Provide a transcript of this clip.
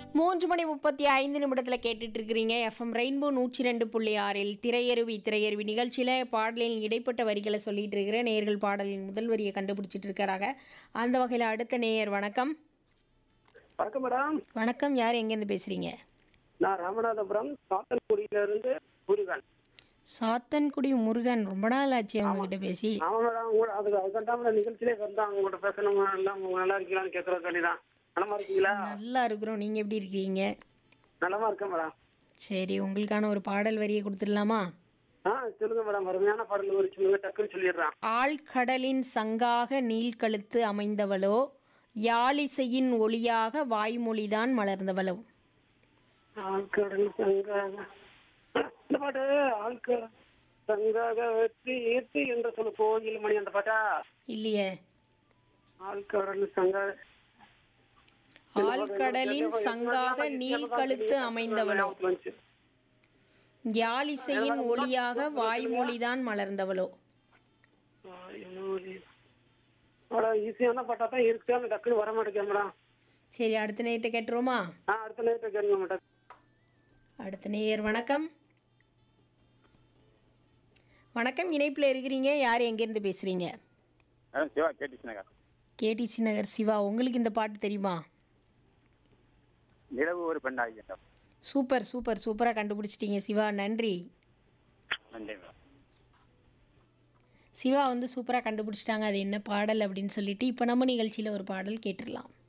மூன்று மணி முப்பத்தி ஐந்து நிமிடத்தில் கேட்டுட்டு இருக்கிறீங்க எஃப்எம் ரெயின்போ நூற்றி ரெண்டு புள்ளி ஆறில் திரையருவி திரையருவி நிகழ்ச்சியில் பாடலின் இடைப்பட்ட வரிகளை சொல்லிட்டு இருக்கிற நேயர்கள் பாடலின் முதல் வரியை கண்டுபிடிச்சிட்டு இருக்கிறாங்க அந்த வகையில் அடுத்த நேயர் வணக்கம் வணக்கம் மேடம் வணக்கம் யார் எங்கேருந்து பேசுகிறீங்க நான் ராமநாதபுரம் சாத்தன்குடியில இருந்து முருகன் சாத்தன்குடி முருகன் ரொம்ப நாள் ஆச்சு அவங்ககிட்ட பேசி ஆமா மேடம் உங்களோட அது அதுக்கண்டாம நிகழ்ச்சியிலே வந்தாங்க உங்கள்கிட்ட பேசணும் எல்லாம் உங்க நல்லா இருக்கீங்களான்னு கேட்கறதுக்காண்டி தான் நலமா இருக்கீங்களா நல்லா இருக்கிறோம் நீங்கள் எப்படி இருக்கீங்க நலமா இருக்கேன் மேடம் சரி உங்களுக்கான ஒரு பாடல் வரியை கொடுத்துடலாமா ஆ சொல்லுங்க மேடம் அருமையான பாடல் ஒரு சொல்லுங்க டக்குன்னு சொல்லிடுறேன் ஆழ்கடலின் சங்காக நீள்கழுத்து அமைந்தவளோ யாழிசையின் ஒளியாக வாய்மொழிதான் மலர்ந்தவளோ ஆழ்கடல் சங்காக இந்த பாட்டு ஆழ்கடல் சங்காக வெற்றி ஈர்த்தி என்ற சொல்லு கோயில் மணி அந்த பாட்டா இல்லையே ஆழ்கடல் சங்காக ஆழ்கடலின் சங்காக நீள்கழுத்து அமைந்தவளோ யாழிசையின் ஒளியாக வாய்மொழிதான் மலர்ந்தவளோ ஈஸியான பாட்டா தான் இருக்கு டக்குன்னு வர மாட்டேங்க மேடம் சரி அடுத்த நேயத்தை கேட்டுருவோமா ஆ அடுத்த நேரத்தை கேளுங்க மேடம் அடுத்த நேயர் வணக்கம் வணக்கம் இணைப்பில் இருக்கிறீங்க யார் எங்கேருந்து பேசுகிறீங்க madam Siva K T C Nagar K T C Nagar Siva உங்களுக்கு இந்த பாட்டு தெரியுமா நிலவு ஒரு பெண் ஆகின்றோம் சூப்பர் சூப்பர் சூப்பராக கண்டுபிடிச்சிட்டீங்க சிவா நன்றி நன்றி மேடம் சிவா வந்து சூப்பராக கண்டுபிடிச்சிட்டாங்க அது என்ன பாடல் அப்படின்னு சொல்லிட்டு இப்போ நம்ம நிகழ்ச்சியில் ஒரு பாடல் கேட்டுடலாம்